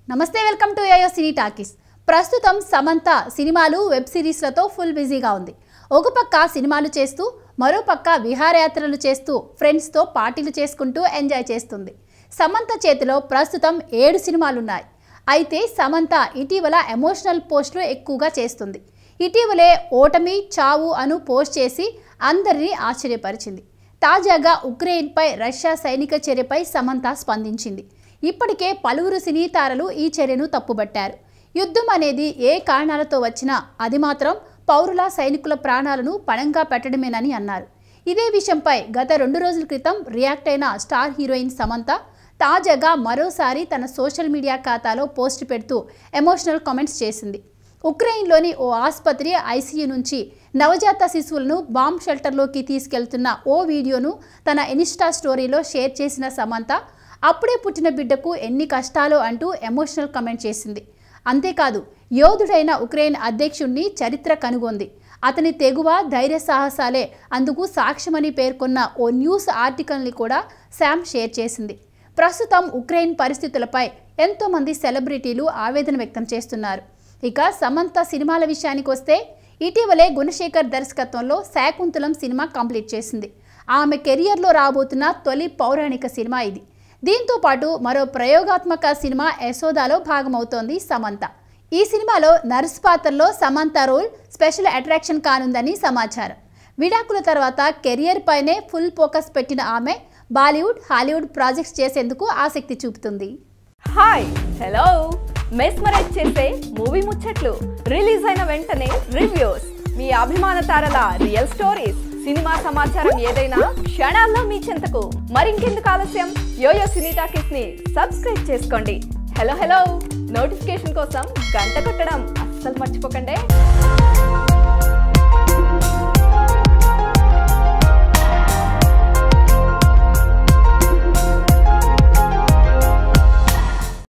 నమస్తే welcome to ఏయో సినీ talkies ప్రస్తుతం సమంత సినిమాలు వెబ్ సిరీస్లతో ఫుల్ బిజీగా ఉంది ఒక పక్క సినిమాలు చేస్తూ మరో పక్క విహారయాత్రలు చేస్తూ ఫ్రెండ్స్తో పార్టీలు చేసుకుంటూ ఎంజాయ్ చేస్తుంది సమంత చేతిలో ప్రస్తుతం ఏడు సినిమాలున్నాయి అయితే సమంత ఇటీవల ఎమోషనల్ పోస్టులు ఎక్కువగా చేస్తుంది ఇటీవలే ఓటమి చావు అను పోస్ట్ చేసి అందరినీ ఆశ్చర్యపరిచింది తాజాగా ఉక్రెయిన్పై రష్యా సైనిక చర్యపై సమంత స్పందించింది ఇప్పటికే పలువురు సినీ తారలు ఈ చర్యను తప్పుబట్టారు యుద్ధం అనేది ఏ కారణాలతో వచ్చినా అది మాత్రం పౌరుల సైనికుల ప్రాణాలను పణంగా పెట్టడమేనని అన్నారు ఇదే విషయంపై గత రెండు రోజుల క్రితం రియాక్ట్ అయిన స్టార్ హీరోయిన్ సమంత తాజాగా మరోసారి తన సోషల్ మీడియా ఖాతాలో పోస్ట్ పెడుతూ ఎమోషనల్ కామెంట్స్ చేసింది ఉక్రెయిన్లోని ఓ ఆసుపత్రి ఐసీయూ నుంచి నవజాత శిశువులను బాంబ్ షెల్టర్లోకి తీసుకెళ్తున్న ఓ వీడియోను తన ఇన్స్టా స్టోరీలో షేర్ చేసిన సమంత అప్పుడే పుట్టిన బిడ్డకు ఎన్ని కష్టాలు అంటూ ఎమోషనల్ కమెంట్ చేసింది అంతేకాదు యోధుడైన ఉక్రెయిన్ అధ్యక్షుణ్ణి చరిత్ర కనుగొంది అతని తెగువ ధైర్య సాహసాలే అందుకు సాక్ష్యమని పేర్కొన్న ఓ న్యూస్ ఆర్టికల్ని కూడా శామ్ షేర్ చేసింది ప్రస్తుతం ఉక్రెయిన్ పరిస్థితులపై ఎంతోమంది సెలబ్రిటీలు ఆవేదన వ్యక్తం చేస్తున్నారు ఇక సమంత సినిమాల విషయానికి వస్తే ఇటీవలే గుణశేఖర్ దర్శకత్వంలో శాకుంతలం సినిమా కంప్లీట్ చేసింది ఆమె కెరియర్లో రాబోతున్న తొలి పౌరాణిక సినిమా ఇది దీంతో పాటు మరో ప్రయోగాత్మక సినిమా యశోదాలో భాగమవుతోంది సమంత ఈ సినిమాలో నర్స్ పాత్రలో సమంత రోల్ స్పెషల్ అట్రాక్షన్ కానుందని సమాచారం విడాకుల తర్వాత కెరియర్ పైనే ఫుల్ ఫోకస్ పెట్టిన ఆమె బాలీవుడ్ హాలీవుడ్ ప్రాజెక్ట్స్ చేసేందుకు ఆసక్తి చూపుతుంది హాయ్ హలో మెస్మరైజ్ చేసే మూవీ ముచ్చట్లు రిలీజ్ అయిన వెంటనే రివ్యూస్ మీ అభిమాన తారల రియల్ స్టోరీస్ సినిమా సమాచారం ఏదైనా క్షణాల్లో మీ చెంతకు మరింకెందుకు ఆలస్యం యోయో సినీ టాకీస్ ని సబ్స్క్రైబ్ చేసుకోండి హలో హలో నోటిఫికేషన్ కోసం గంట కొట్టడం అస్సలు మర్చిపోకండి